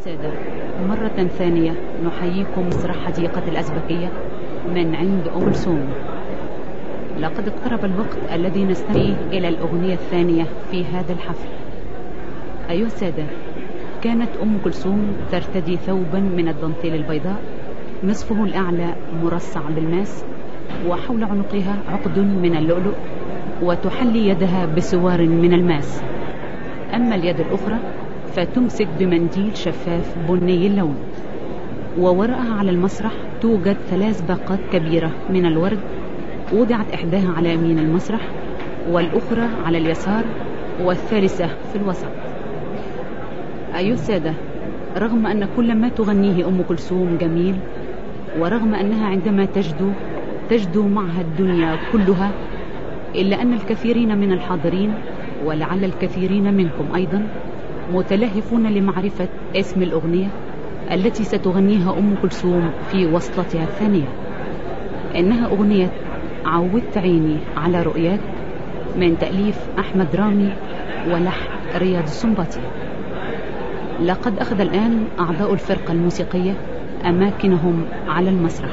السادة مرة ثانية نحييكم مسرح حديقة الأزبكية من عند أم كلثوم لقد اقترب الوقت الذي نستمع إلى الأغنية الثانية في هذا الحفل أيها السادة كانت أم كلثوم ترتدي ثوبا من الدانتيل البيضاء نصفه الأعلى مرصع بالماس وحول عنقها عقد من اللؤلؤ وتحلي يدها بسوار من الماس أما اليد الأخرى فتمسك بمنديل شفاف بني اللون ووراءها على المسرح توجد ثلاث باقات كبيرة من الورد وضعت إحداها على يمين المسرح والأخرى على اليسار والثالثة في الوسط أيها السادة رغم أن كل ما تغنيه أم كلثوم جميل ورغم أنها عندما تجدو تجدو معها الدنيا كلها إلا أن الكثيرين من الحاضرين ولعل الكثيرين منكم أيضا متلهفون لمعرفة اسم الأغنية التي ستغنيها أم كلثوم في وصلتها الثانية إنها أغنية عودت عيني على رؤياك من تأليف أحمد رامي ولحن رياض السنباطي لقد أخذ الآن أعضاء الفرقة الموسيقية أماكنهم على المسرح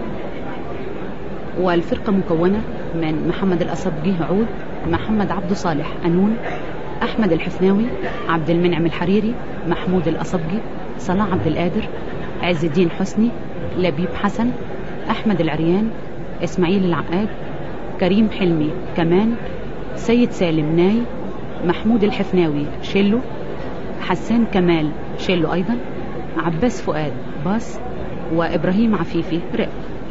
والفرقة مكونة من محمد الأصبجي عود محمد عبد صالح أنون أحمد الحفناوي عبد المنعم الحريري محمود الأصبجي صلاح عبد القادر عز الدين حسني لبيب حسن أحمد العريان إسماعيل العقاد كريم حلمي كمان سيد سالم ناي محمود الحفناوي شيلو حسان كمال شيلو أيضا عباس فؤاد باس وإبراهيم عفيفي رق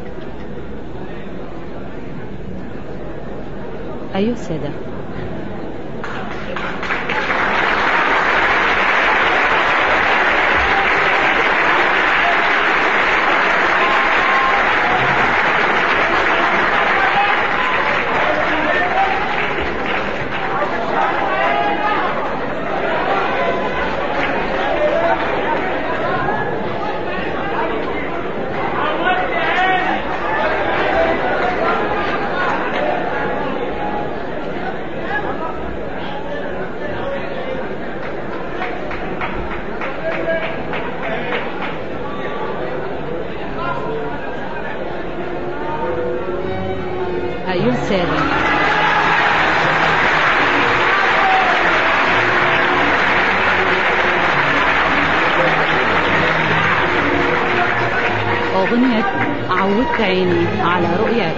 أيها السادة أيها السادة أغنية عودت عيني على رؤياك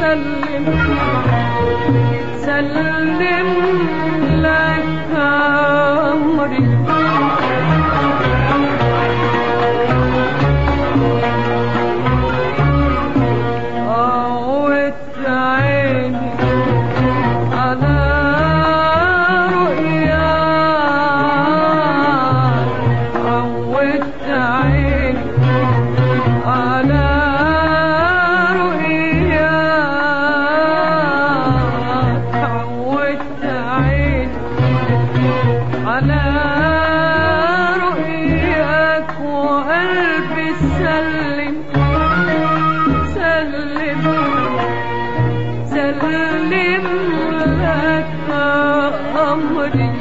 سلم سلم لك أمري عودت عيني على رؤياك عودت عيني على رؤياك عودت عيني على رؤياك وقلبي سلم سلم سلم لك أمري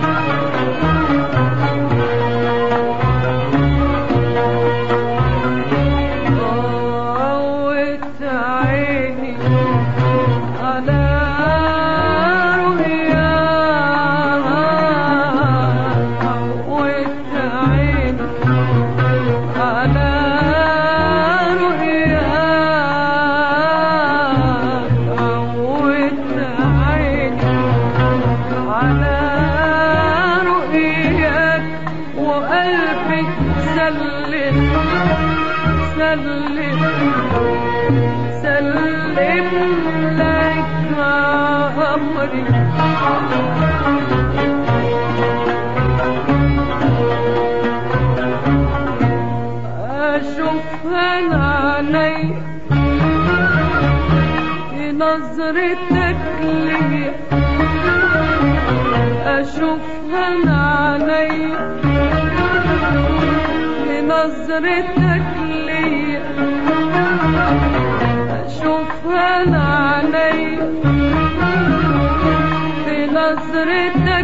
عودت عيني على رؤياك عودت عيني على رؤياك عودت عيني على رؤياك وقلبي سلم سلم سلم لك أمري أشوفها عيني في نظرتك ليا أشوفها عيني في نظرتك ليا أشوفها عيني في نظرتك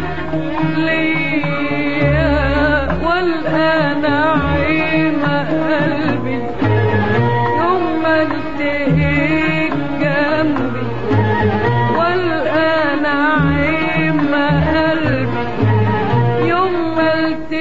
ليا والآن نعيم قلبي يوم ما التقيت جنبي والآن نعيم قلبي يوم ما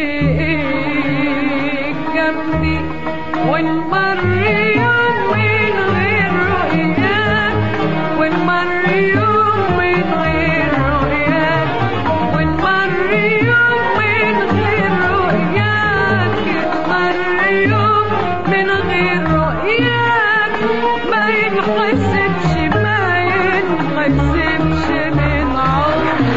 التقيت جنبي ونمر يوم من غير رؤياك ونمر يوم من غير رؤياك ونمر يوم من غير رؤياك نمر يوم من غير رؤياك ما ينحسبش ما ينحسبش من عمري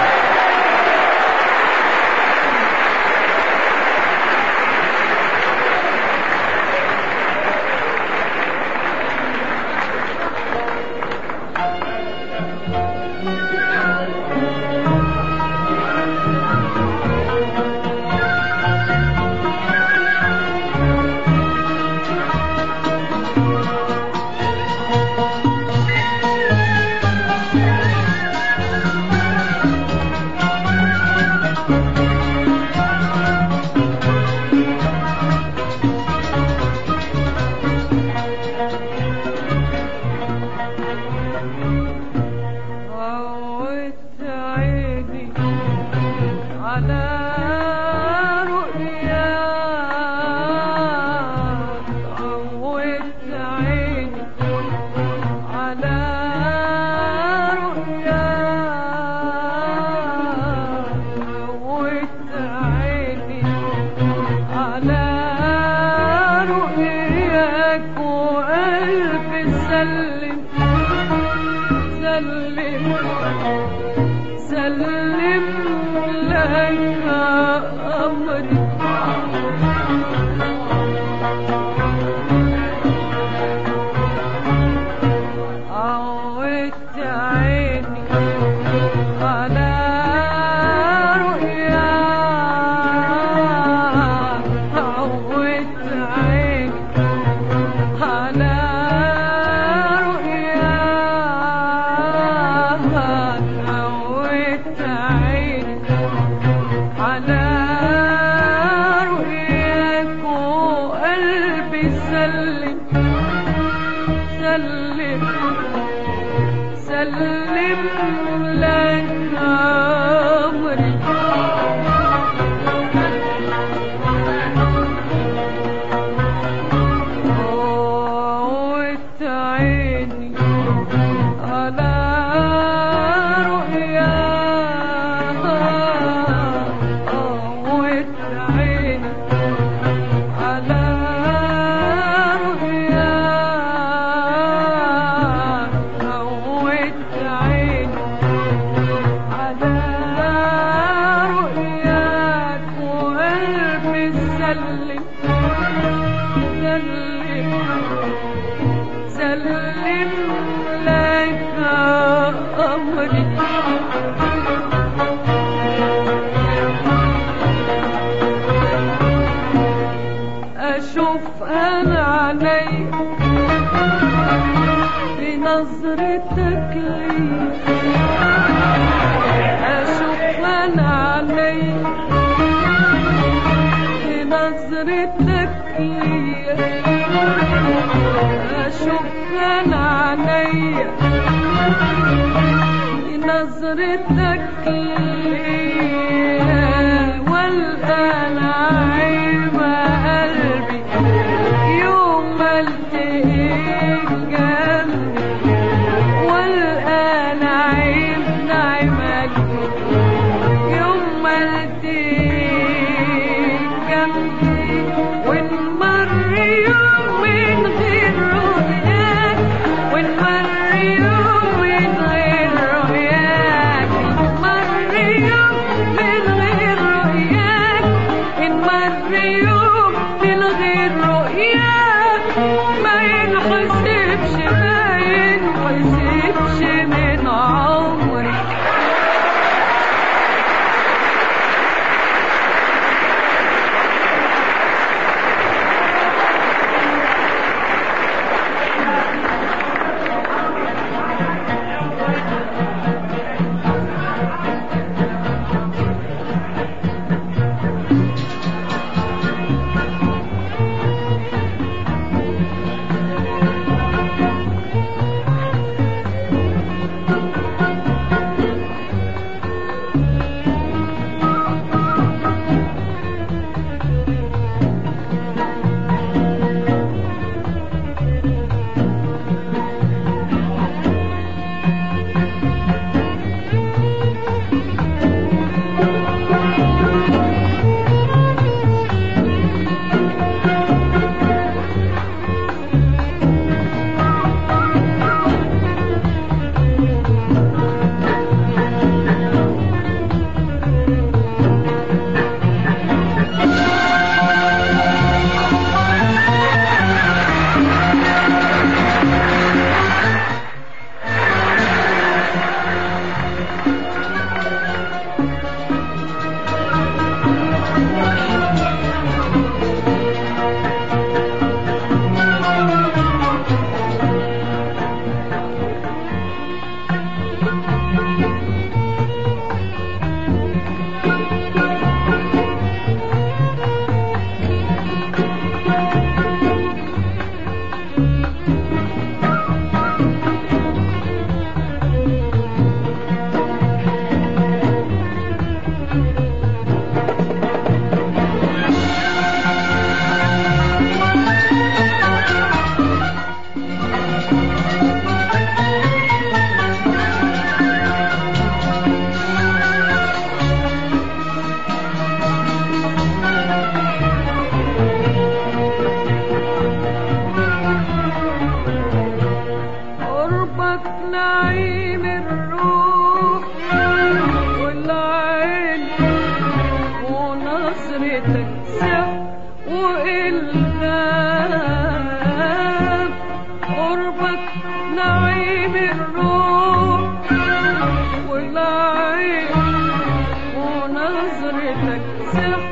عودت عيني على رؤياك عودت عيني على رؤياك عودت عيني على رؤياك وقلبي سلم سلم سلم لك أمري عودت عيني على رؤياك عودت عيني على رؤياك عودت عيني على رؤياك وقلبي سلم سلم سلم لك أمري عودت عيني سلم سلم لك أمري أشوف أنا عيني بنظرتك لي أشوف أنا عيني بنظرتك لي أشوف أنا عيني بنظرتك لي والآن عيب قلبي يوم ما التقيت جنبي والآن عيب نعم قلبي يوم ما التقيت جنبي ونمر يوم من غير رؤياك ونمر يوم من غير رؤياك نمر يوم من غير رؤياك نمر يوم من غير رؤياك ما ينحسبش ما ينحسبش من عمري قربك نعيم الروح والعين ونظرتك سحر وإلهام قربك نعيم الروح والعين ونظرتك سحر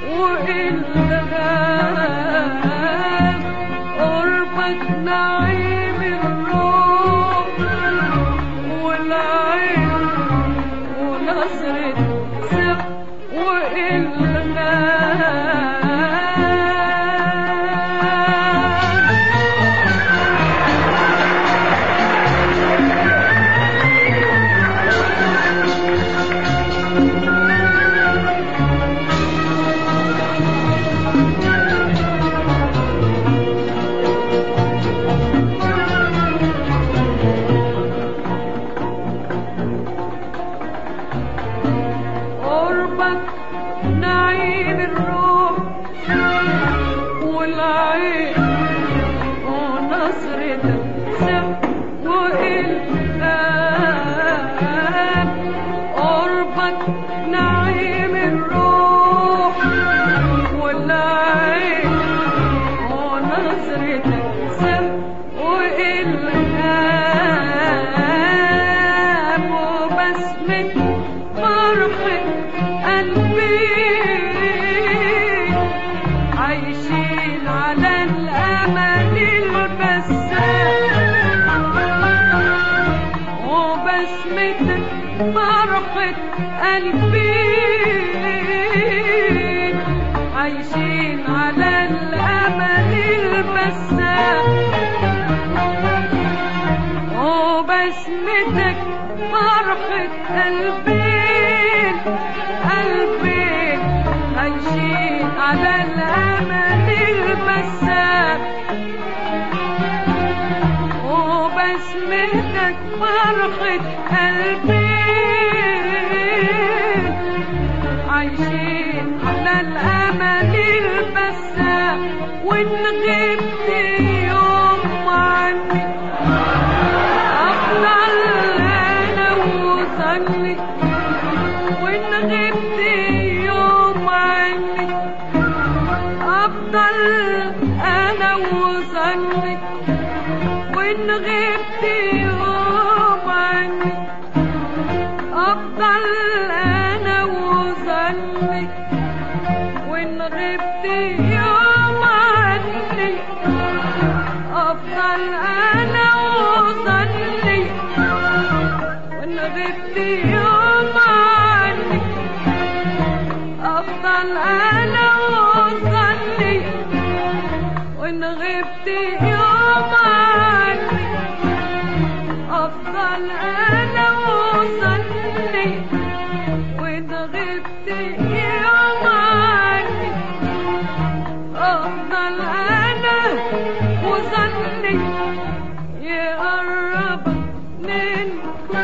وإلهام قربك نعيم الروح والعين ونظرة سحر وإلهام قربك نعيم الروح والعين ونصرتك سحر وإلهام قربك نعيم الروح والعين ونصرتك فرحة قلبي عايشين على الأمل البسام وبسمتك فرحة قلبين قلبين عايشين على الأمل البسام وبسمتك فرحة قلبين عايشين على الأمل البسام وإن غبت يوم عني أفضل أنا وصلي وإن غبت يوم عني أفضل أنا وصلي وإن غبت يوم عني أفضل أنا وصلي وإن غبت يوم عني أفضل أنا وصلي وإن غبت يوم عني أفضل أنا وصلي وإن غبت يوم عني أفضل أنا وصلي وإن غبت يوم عني أفضل أنا وصلي يقرب مني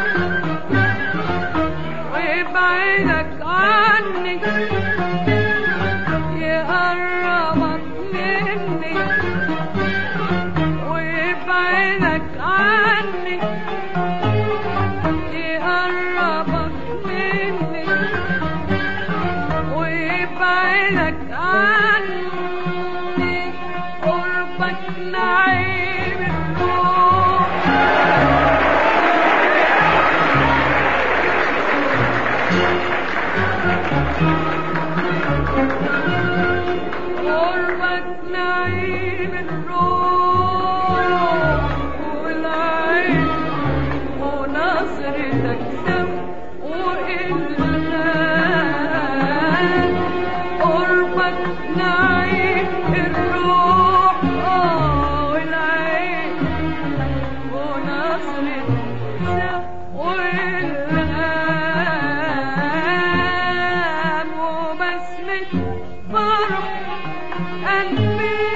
ويبعدك عني يقربك مني ويبعدك عني يقربك مني ويبعدك عني قربك نعيم الروح قربك نعيم الروح والعين ونصرتك دم وإلهام قربك نعيم الروح آه والعين ونصرتك دم وإلهام وبسمة فرح قلبي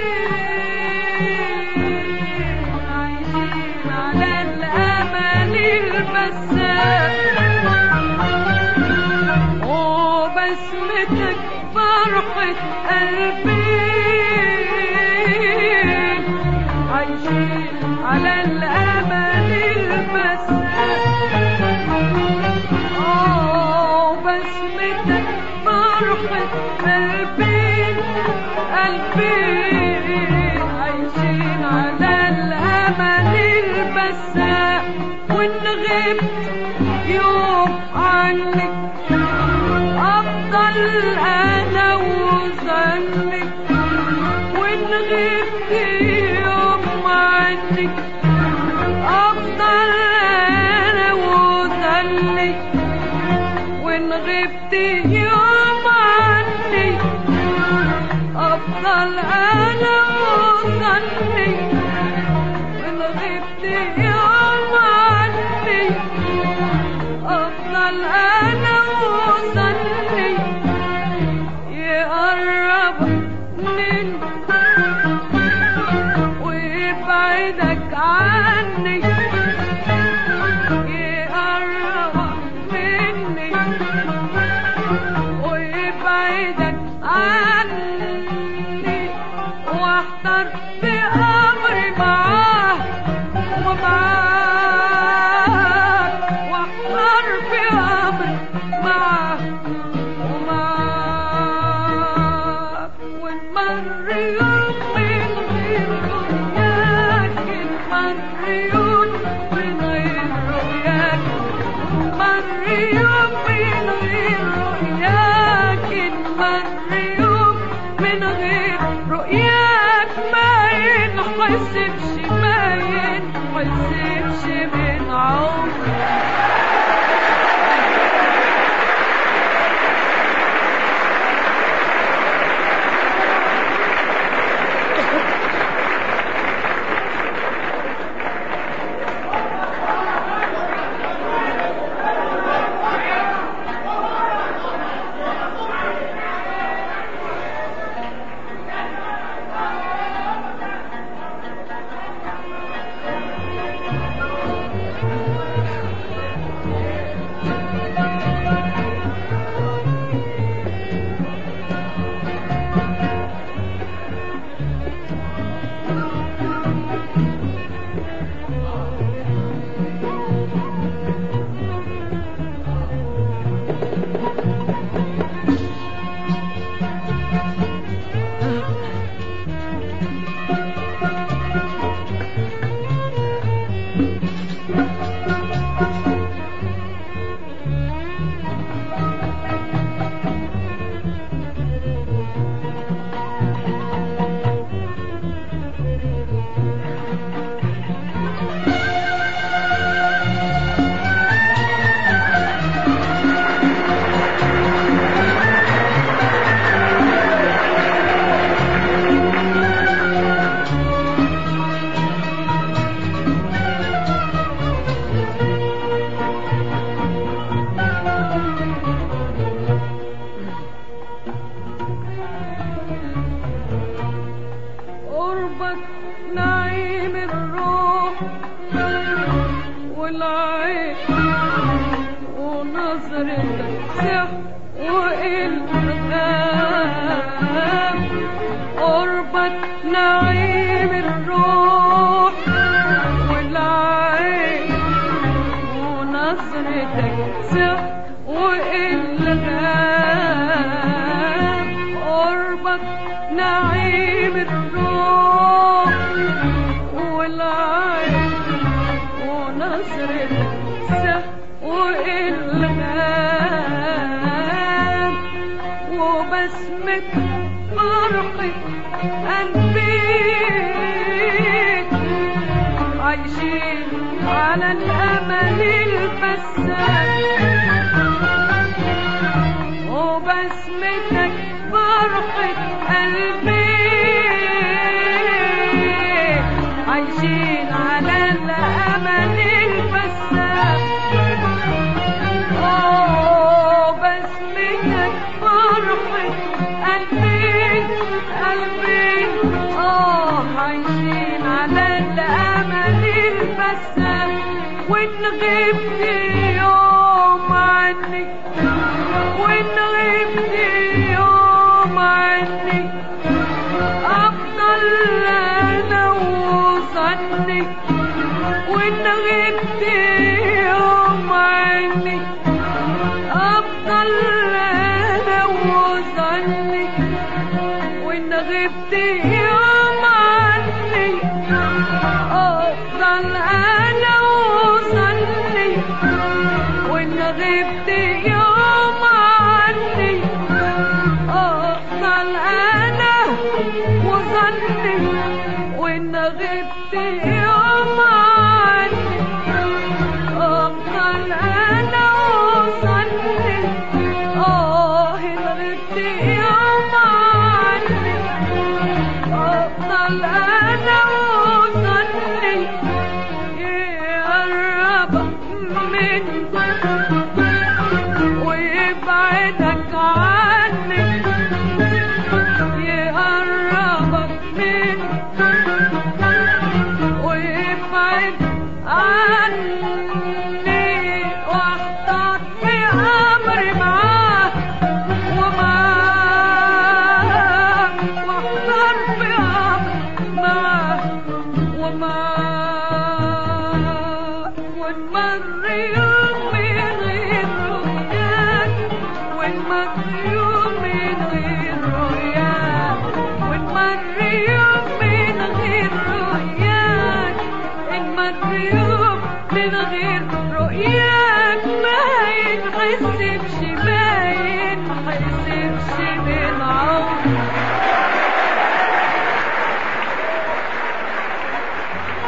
عايشين على الأمل البسام وبسمتك فرحة قلبي عايشين على الأمل البسام آه، بسمتك فرحة قلبي قلبي عايشين على الأمل البسام وإن غبت يوم عنك أفضل أنا وظنك وإن غبت يوم عنك أفضل أنا وظنك وإن غبت يوم عني أفضل أنا وظني وإن غبت يوم عني أفضل أنا وظني يقرب مني ويبعدك عني يقرب مني ويبعدك عني واحضر بأمري معاه ومعاه واحضر بأمري معاه ومعاه ونمر يوم من غير رؤياك نمر يوم من غير رؤياك مر يوم من غير رؤياك مر يوم من غير رؤياك ما ينحسبش ما ينحسبش من عمري قربك نعيم الروح والعين ونظرتك سحر وإلهام قربك نعيم الروح والعين ونظرتك سحر وإلهام قربك نعيم الروح والعين ونظرتك سحر وإلهام وبسمة فرحة قلبيك عايشين على الأمل البسام وبسمتك فرحة قلبي عايشين على الأمل البسام أوه، بسمتك فرحة قلبي قلبي اه عايشين على الأمل البسام وإن غبت يوم عني وإن غبت يوم عني أفضل أنا وصلني وإن غبت يوم عني أفضل أنا وصلني وإن غبت يوم عني أفضل أنا وصلني وإن غبت يوم عني أفضل أنا وصلني وإن غبت يوم عني أفضل أنا وصلني آه إن غبت يوم عني أفضل أنا وصلني يقرب منك ويبعدك عني يقربك منك ويبعد عني واحتار في أمري معاه ومعاه واحتار في أمري معاه ومعاه ونمر يوم من غير رؤياك ونمر يوم من غير رؤياك ونمر يوم من غير رؤياك نمر يوم من غير رؤياك ما يتحسبش ما يتحسبش من عمري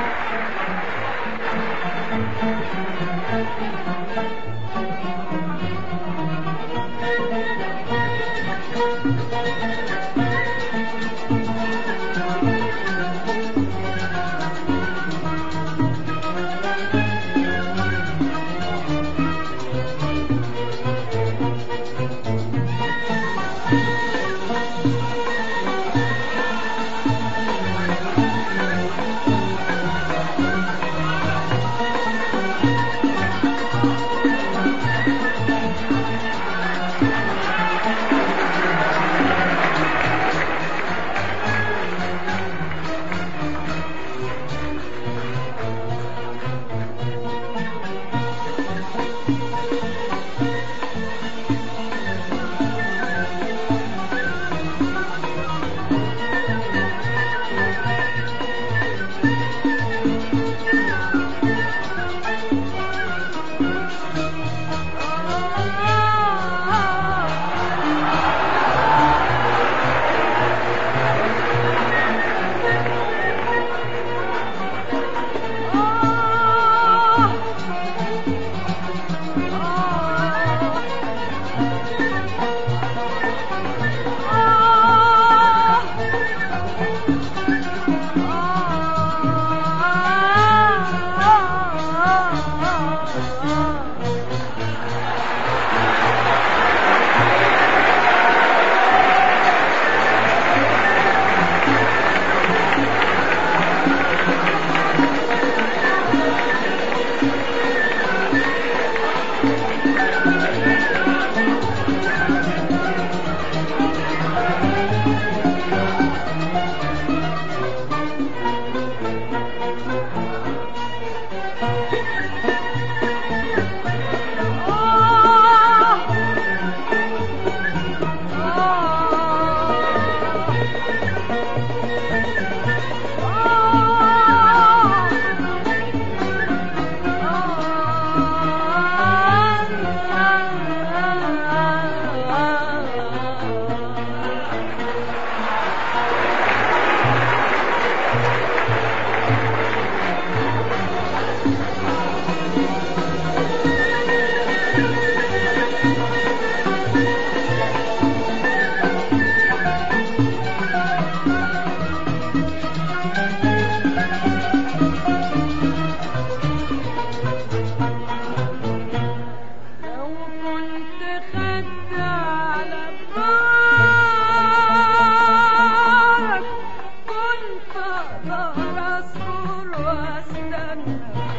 اقدر اصبر واستنى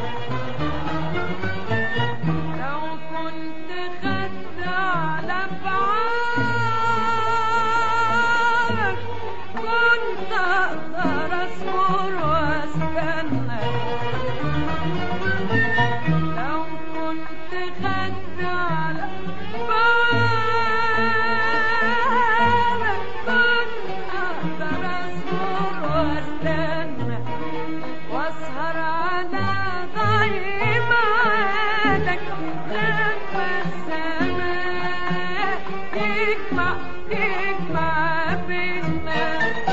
لو كنت خدت على بعالك كنت اقدر اصبر واستنى لو كنت خدت على بالك كنت اقدر اصبر واستنى واسهر على ضيمانك لما السماء يجمع يجمع بينا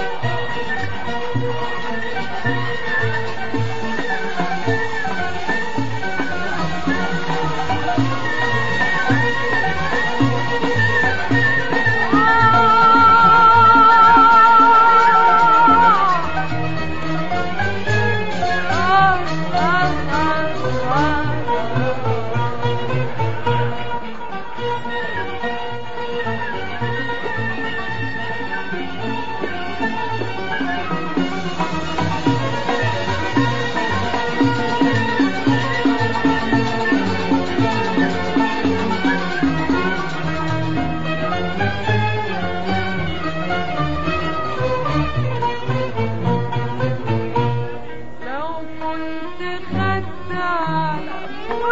لو كنت خدت على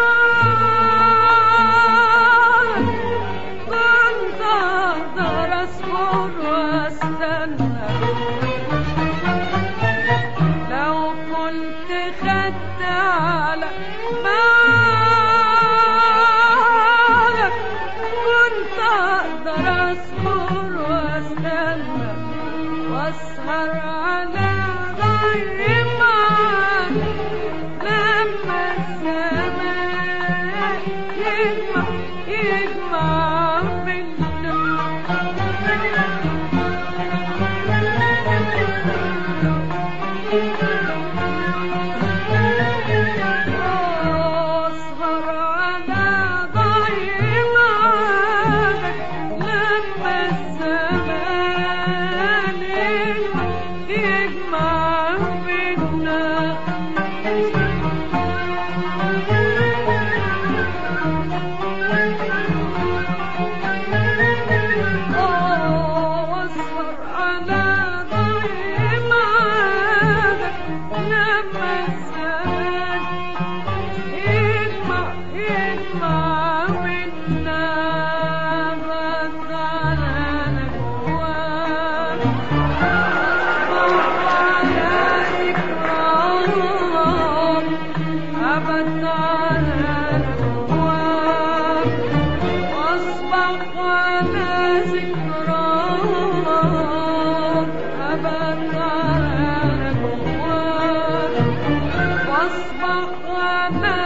فؤادك كنت اقدر اصبر واستنى لو كنت خدت على بالك كنت اقدر اصبر واستنى واسهر على ضيمك لما السماء يجمع يجمع بينا واسهر على ضيمك لما الزمان يجمع بينا واسهر على ضيمك لما الزمان يجمع يجمع منا بس على نجواك على ذكراك أبد على نجواك واصبح على ذكراك أبد على نجواك واصبح على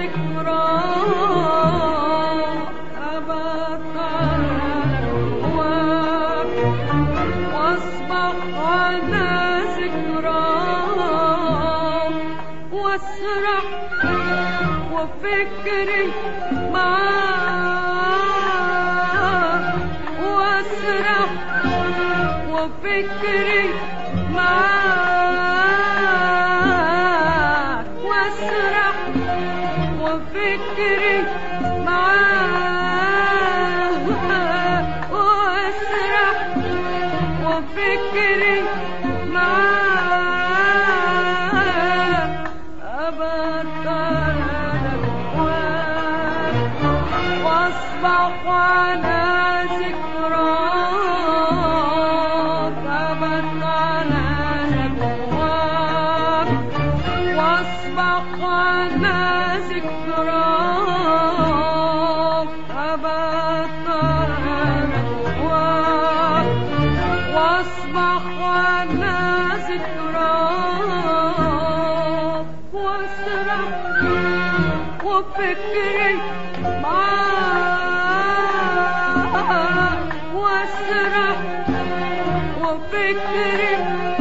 ذكراك أبد على نجواك واصبح على ذكراك واسرح وفكري معاك واسرح وفكري معاك واسرح وفكري معاك واسرح وفكري معاك أبطل نجواك واصبح على ذكراك أبطل نجواك واصبح على ذكراك أبطل نجواك واصبح على ذكراك واسرح وفكري معاك واسرح وفكري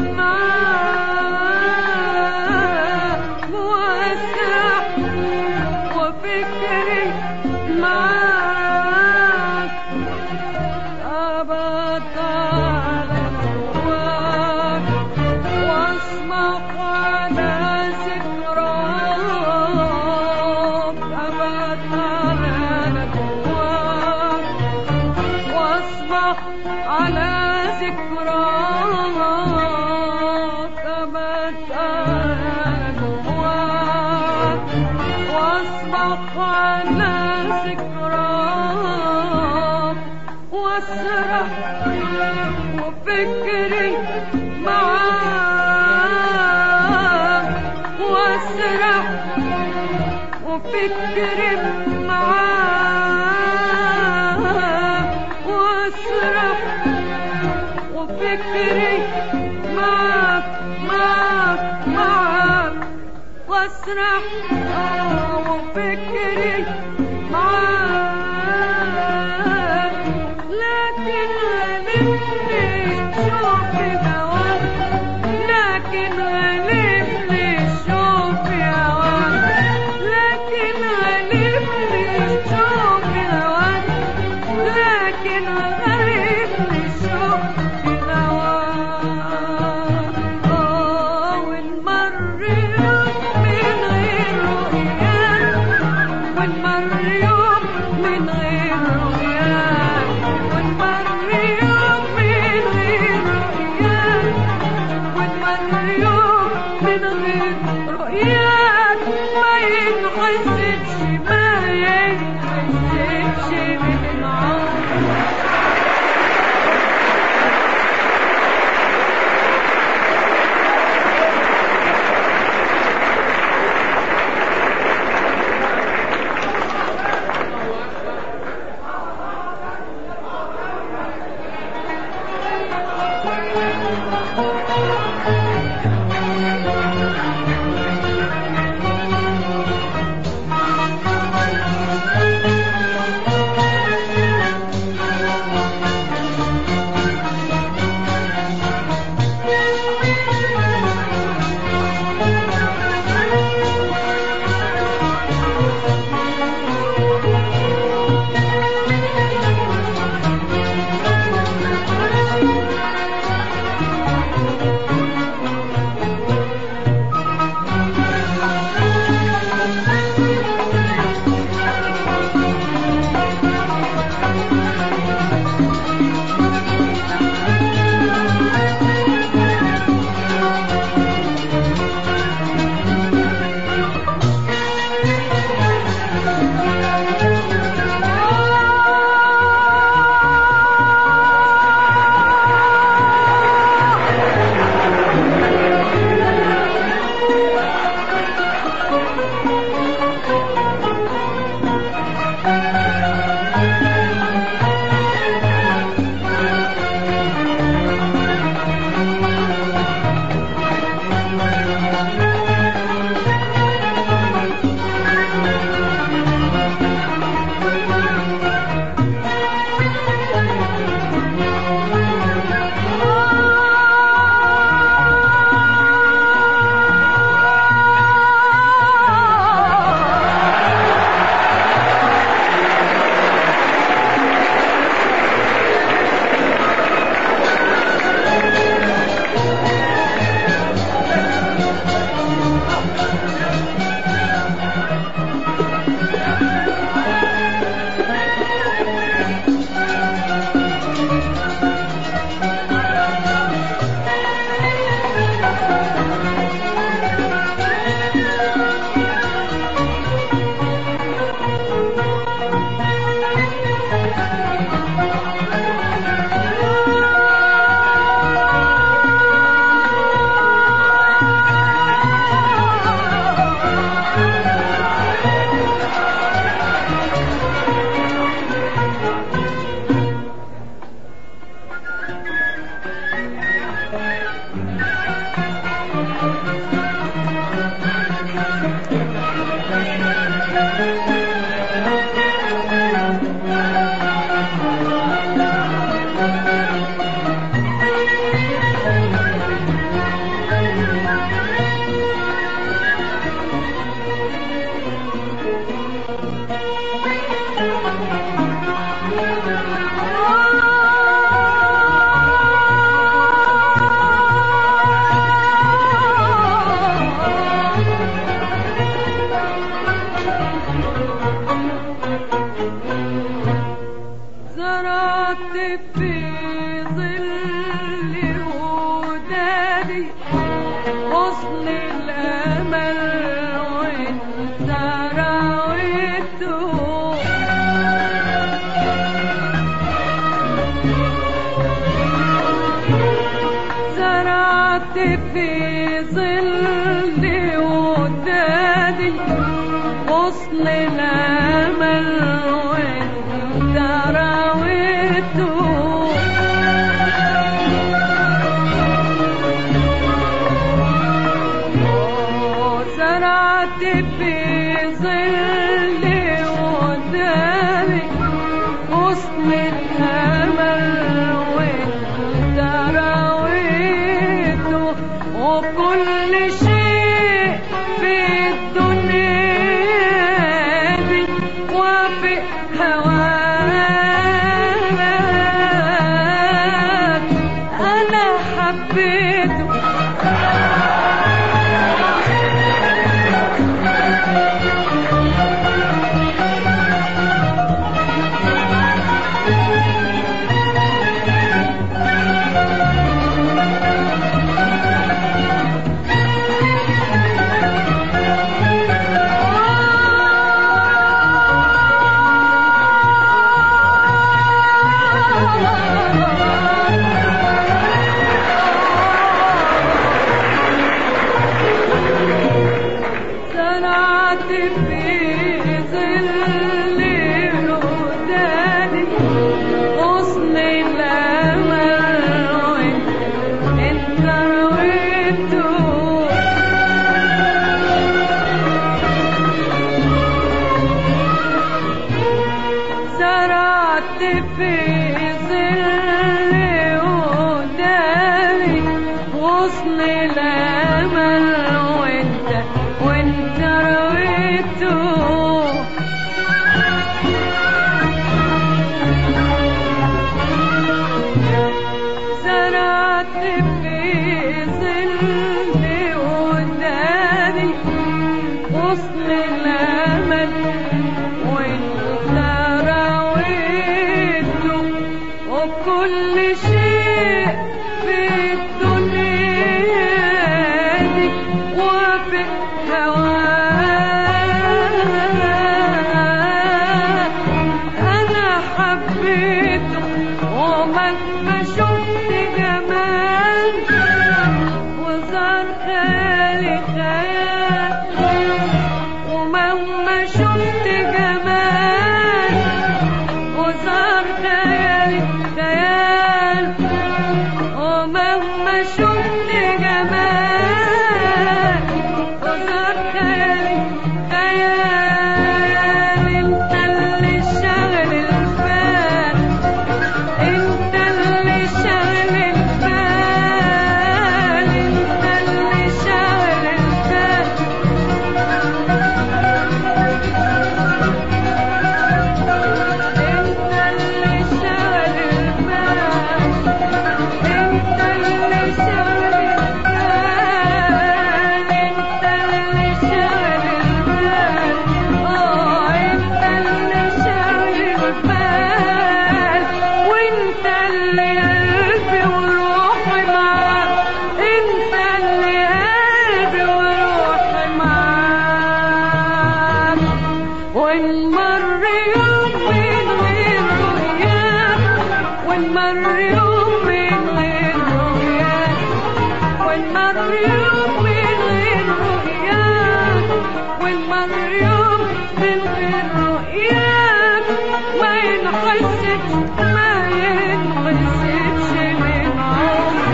معاك واسرح وفكري معاك أبطل نجواك واسمع جواك واصبح على ذكراك واسرح وفكري معاك واسرح وفكري معاك واسرح وفكري معاك معاك معاك واسرح آه، وفكري معاك لكن غلبني شوف هواك لكن غلبني شوف هواك لكن غلبني شوف هواك لكن غلبني شوف هواك آه، والمر يوم من غير رؤياك والمر يوم من غير رؤياك والمر يوم من غير رؤياك والمر يوم من غير رؤياك ما ينحسبش ما ينحسبش من العمر غصن الأمل وانت راويته زرعت في ظل ودادي غصن الأمل وانت راويته زرعت في ظل وداري غصن الأمل وانت راويته وكل شيء في الدنيا دي وافق هواك أنا حبيته زرعت في ظل الوداد غصن الأمل وانت رويته زرعت في ظل وداري غصن الأمل وانت وانت رويته زرعت في ظل وداري غصن الأمل وانت راويته وكل شيء في الدنيا دي وافق هواك انا حبيته ومهما شفت جمال وصار خيالي خيال ومهما شفت جمال وصار خيالي خيال ومهما شفت جمال وصار خيالي خيال انت اللي شغل البال انت اللي شغل البال انت اللي شغل البال انت اللي شغل البال انت اللي شغل البال انت اللي شغل البال اه انت اللي شغل البال وانت اللي قلبي وروحي معاك انت اللي قلبي وروحي معاك وان مر يوم من غير رؤياك وان مر يوم من غير رؤياك وان مر يوم من غير رؤياك وان مر يوم من غير رؤياك ما ينحسبش ما ينحسبش من عمري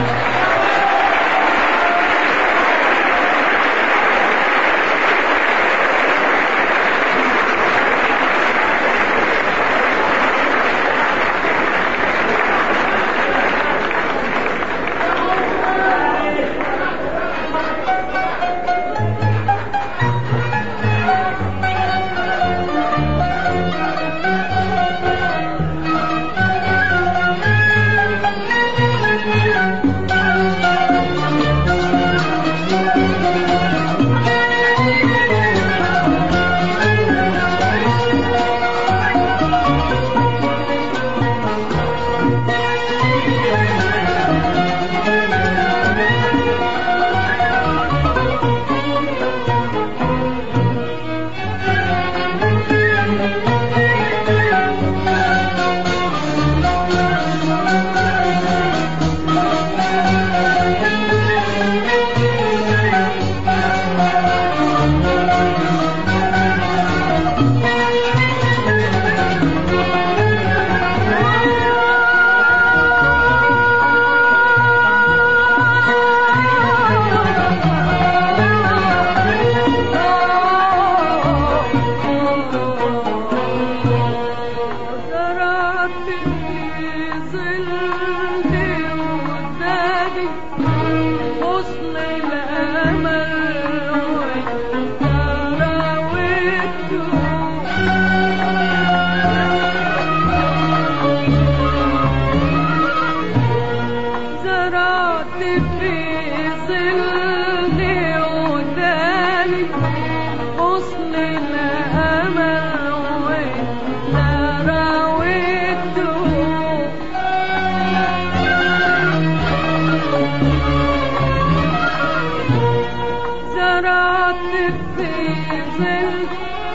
واقف في ظل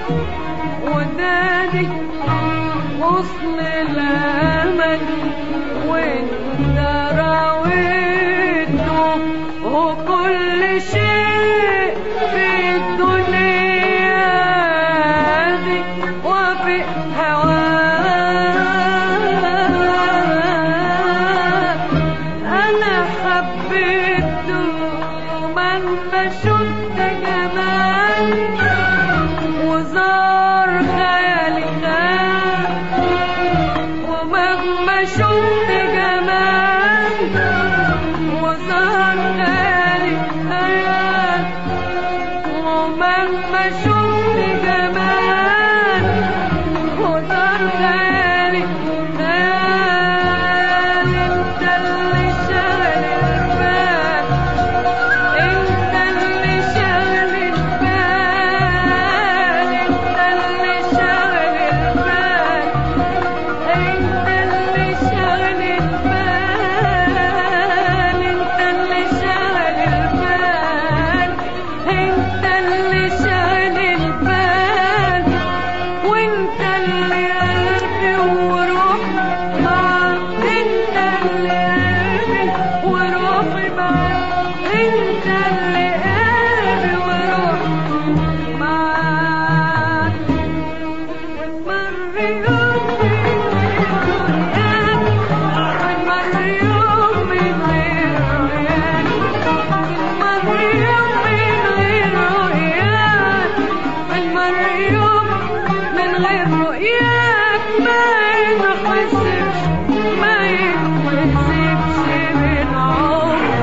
ونادي غصن الأمل وانت راويته وكل شيء في الدنيا دي وفي هواك أنا حبيته من بشد جمال وزار خيالي خيال ومهما شفت جمال وزار خيالي خيال ومهما شفت جمال وزار خيالي خيال انت اللي شغل البال انت اللي شغل البال انت اللي شغل البال انت اللي شغل البال انت اللي شغل البال انت اللي شغل البال وانت اللي قلبي وروحي معاك انت اللي قلبي وروحي معاك انت اللي قلبي وروحي معاك ونمر يوم من غير رؤياك ونمر يوم من غير رؤياك ونمر يوم من غير رؤياك ما ينحسبش ما ينحسبش من عمري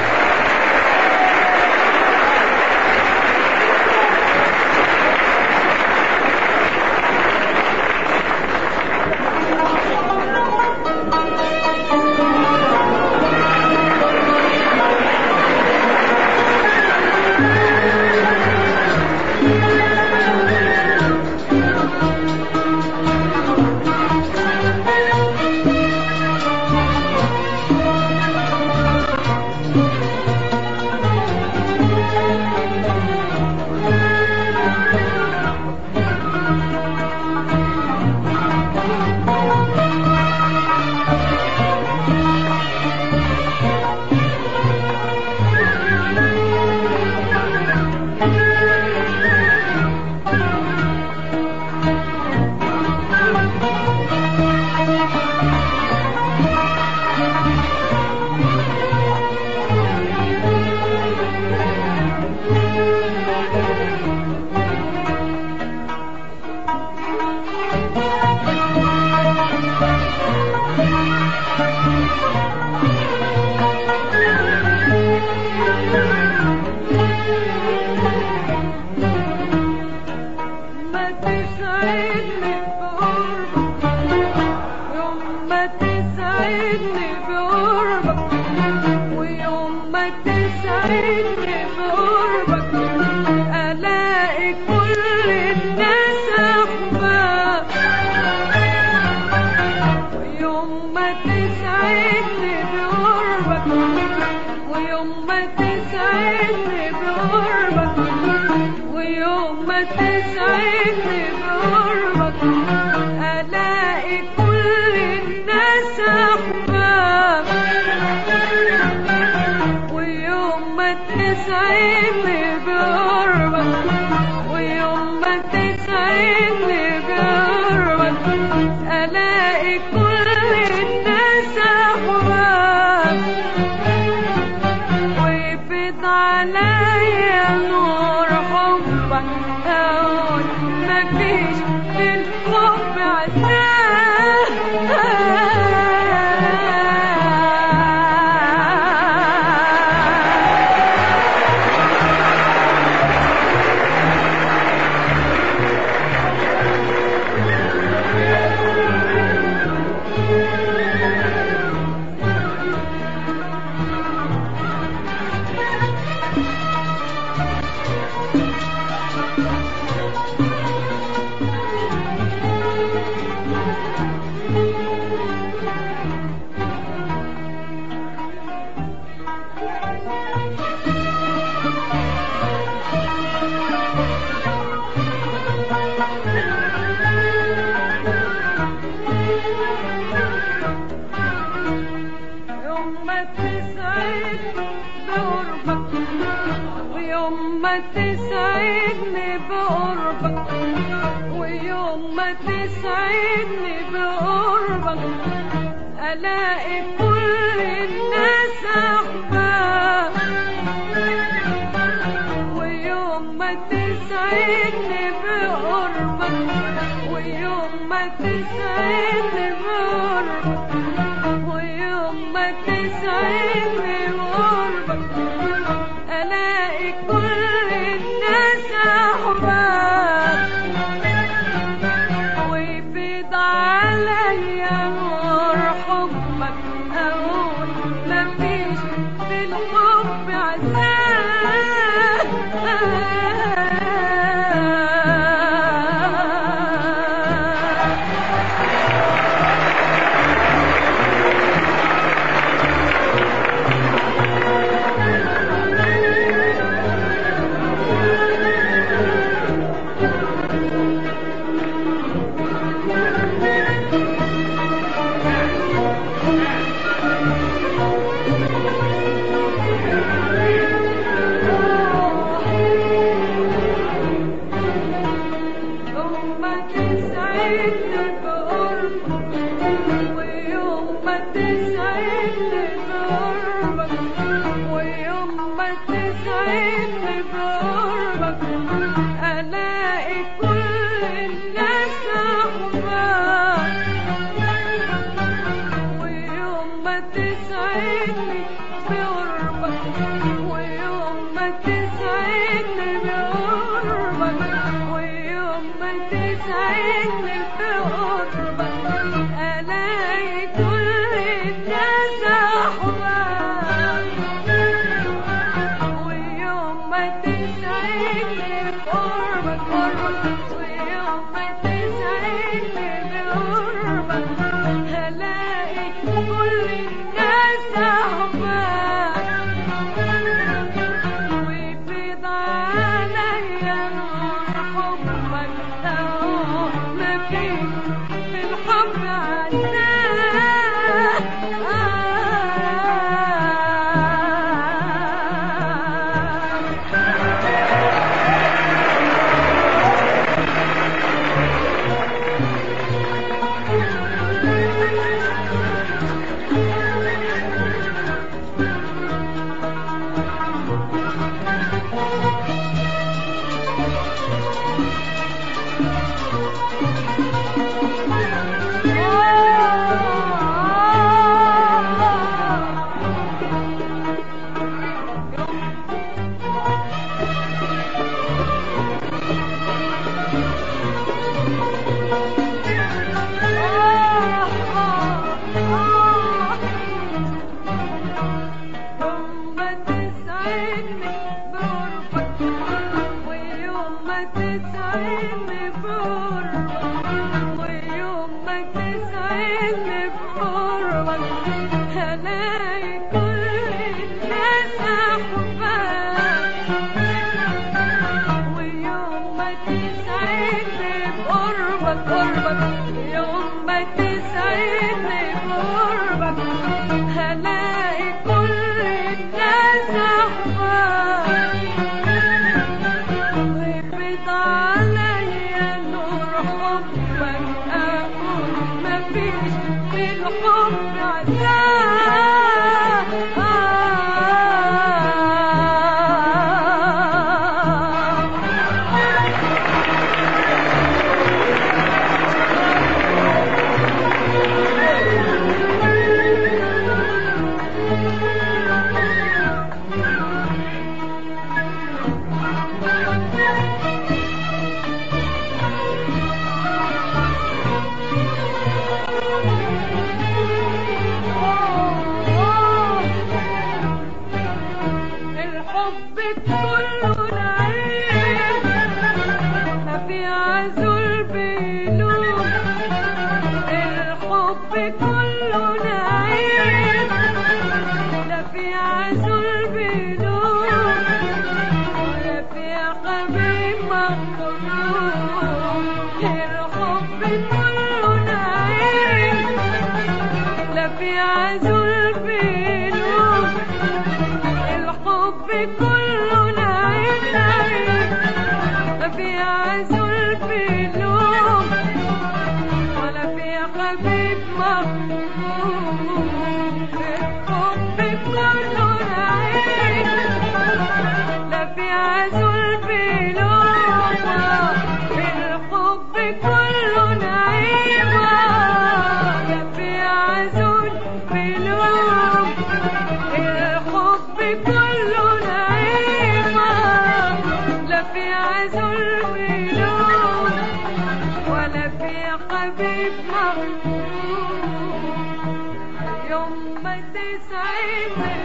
ما تسعدني بقربك يوم ما تسعدني بقربك ويوم ما تسعدني بقربك ألاقي كل الناس أحباب ويوم ما تسعدني بقربك ويوم ما تسعدني بقربك ويوم ما تسعدني بقربك ألاقي كل الناس أحباب ويوم ما تسعدني بقربك ويوم ما تسعدني بقربك ألاقي كل الناس أحباب ويفيض عليا نور حبك هون مفيش في الحب عذاب ويوم ما تسعدني بقربك ويوم ما تسعدني بقربك ألاقي كل الناس أحباب ويوم ما تسعدني بقربك ويوم ما تسعدني بقربك ويوم ما تسعدني بقربك ألاقي كل الناس أحباب ويفيض عليا نور حبك أقول مفيش في الحب عذاب يوم ما تسعدني بقربك ويوم ما تسعدني بقربك ويوم ما تسعدني بقربك ألاقي كل الناس أحباب ويوم ما تسعدني بقربك ويوم ما تسعدني بقربك ويوم ما تسعدني بقربك ألاقي كل الناس أحباب ويوم ما تسعدني بقربك قربك ويوم ما تسعدني بقربك هلاقي كل الناس أحباب ويفيض عليا نور حبك أهو مفيش في الحب عذاب يوم ما تسعدني بقربك ويوم ما تسعدني بقربك ويوم ما تسعدني بقربك هلاقي كل الناس أحباب ويوم ما تسعدني بقربك قربك يوم ما تسعدني بقربك هلاقي كل الناس أحباب ويفيض عليا نور حبك أقول مفيش في الحب عذاب عزول في لومة الحب كله نعيمة لا في عزول في لومة الحب كله نعيمة لا في عزول في لومة ولا في حبيب مغموم يوم ما تسعدني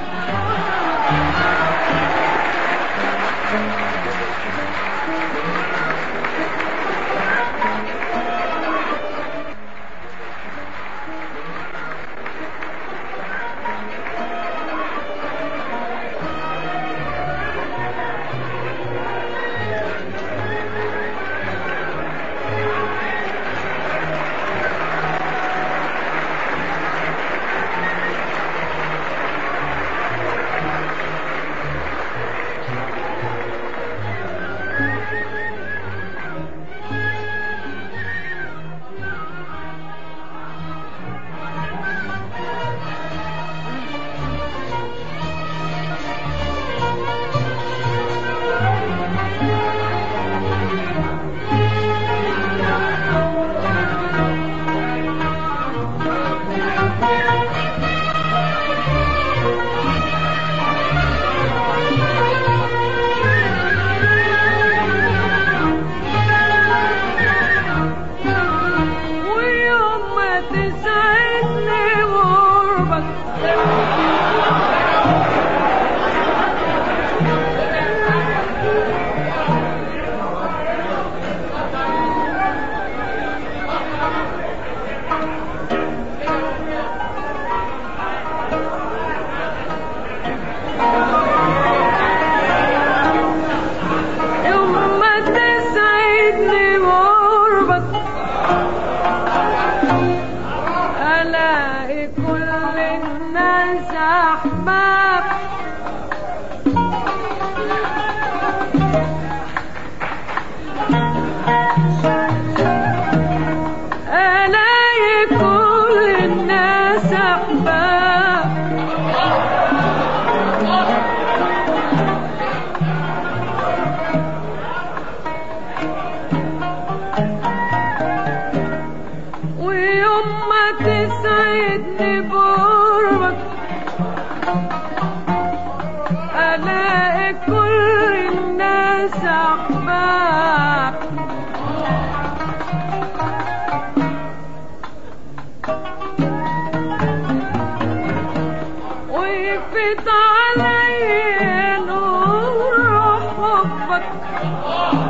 ويوم ما تسعدني غربك يوم ما تسعدني غربك ألاقي كل الناس أحباب ألاقي كل الناس أحباب ويوم ما تسعدني بقربك ألاقي كل الناس أحباب ويفيض علي نور حبك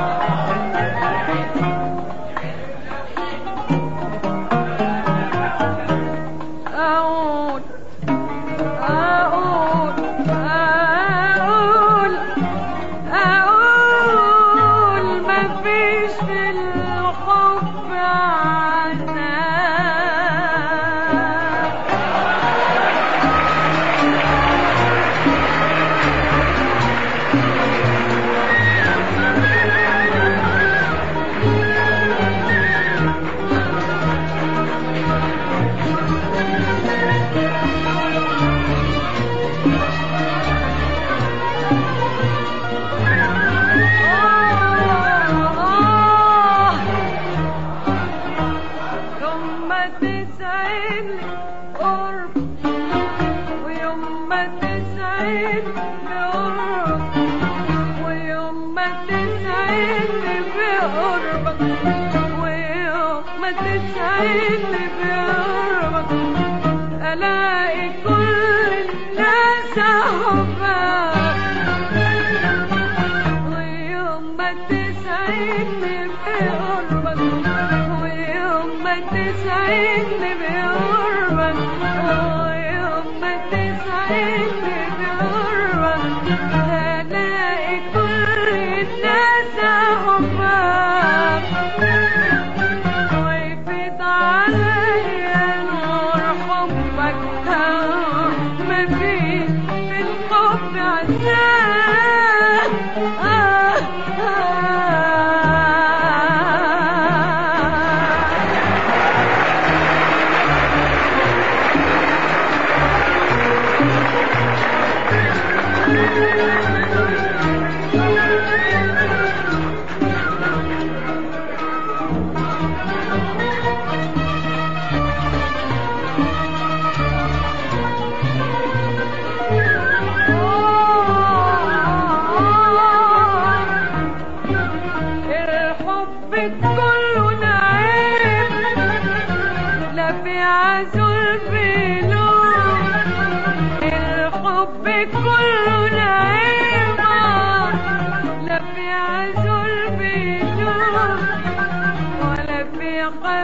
أقول أقول أقول أقول مفيش في الحب عذاب يوم ما تسعدني قرب ويوم ما تسعدني بقرب ويوم ما تسعدني بقربك ويوم ما تسعدني بقربك ألاقي كل الناس أحبك ويوم ما تسعدني بقربك ويوم ما تسعدني بقربك ويوم ما تسعدني بقربك هلاقي كل الناس أحبك ويفيض عليا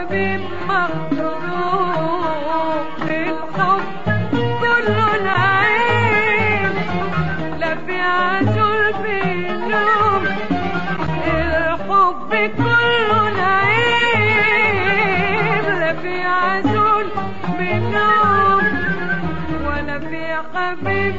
حبيب مخلوق الحب كله نعيم لا في عزول في نوم الحب كله نعيم لا في عزول في نوم ولا في حبيب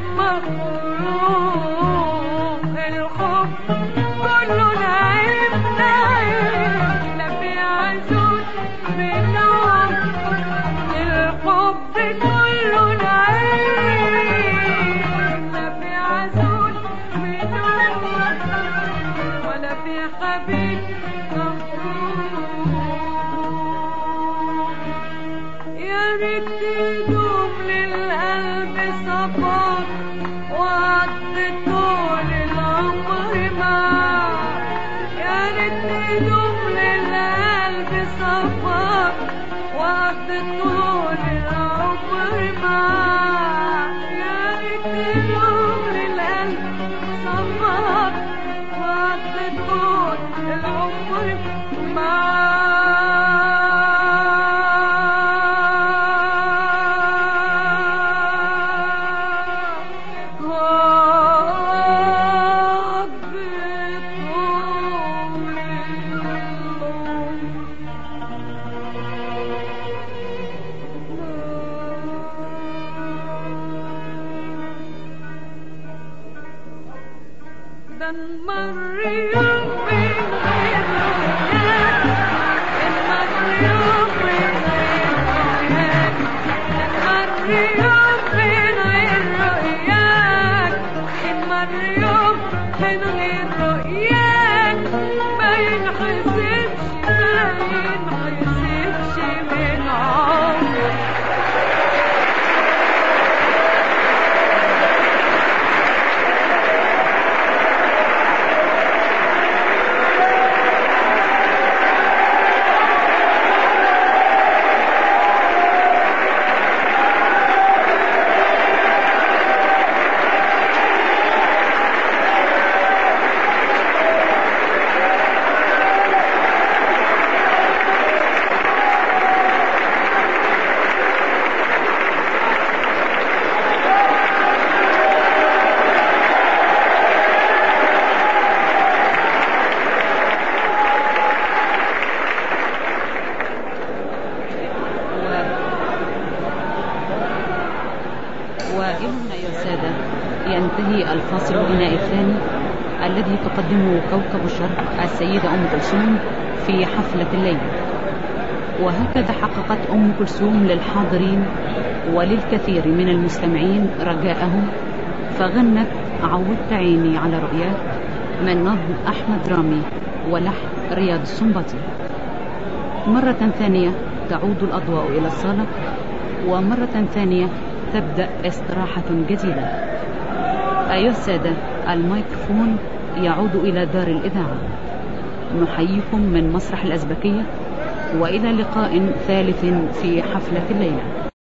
مخلوق الحب كله نعيم نعيم لا في عزول في نوم الحب كله نعيم لا في عزول في نوم ولا في حبيب مخلوق يا ريت يدوم للقلب صفاء وقت طول العمر معاك يا ريت يدوم للقلب صفاء وقت طول العمر معاك يا ريت يدوم للقلب صفاء وقت طول العمر معاك رب طول ده نمر يوم من غير رؤياك نمر يوم من غير رؤياك نمر يوم من غير رؤياك نمر يوم من غير رؤياك ما ينحسبش ما ينحسبش من عمرك وإلى أيها السادة ينتهي الفاصل الغنائي الثاني الذي تقدمه كوكب الشرق السيدة أم كلثوم في حفلة الليل وهكذا حققت أم كلثوم للحاضرين وللكثير من المستمعين رجاءهم فغنت عودت عيني على رؤياك من نظم أحمد رامي ولحن رياض السنباطي مرة ثانية تعود الأضواء إلى الصالة ومرة ثانية تبدأ استراحة جديدة أيها السادة الميكروفون يعود إلى دار الإذاعة نحييكم من مسرح الأزبكية وإلى لقاء ثالث في حفلة الليلة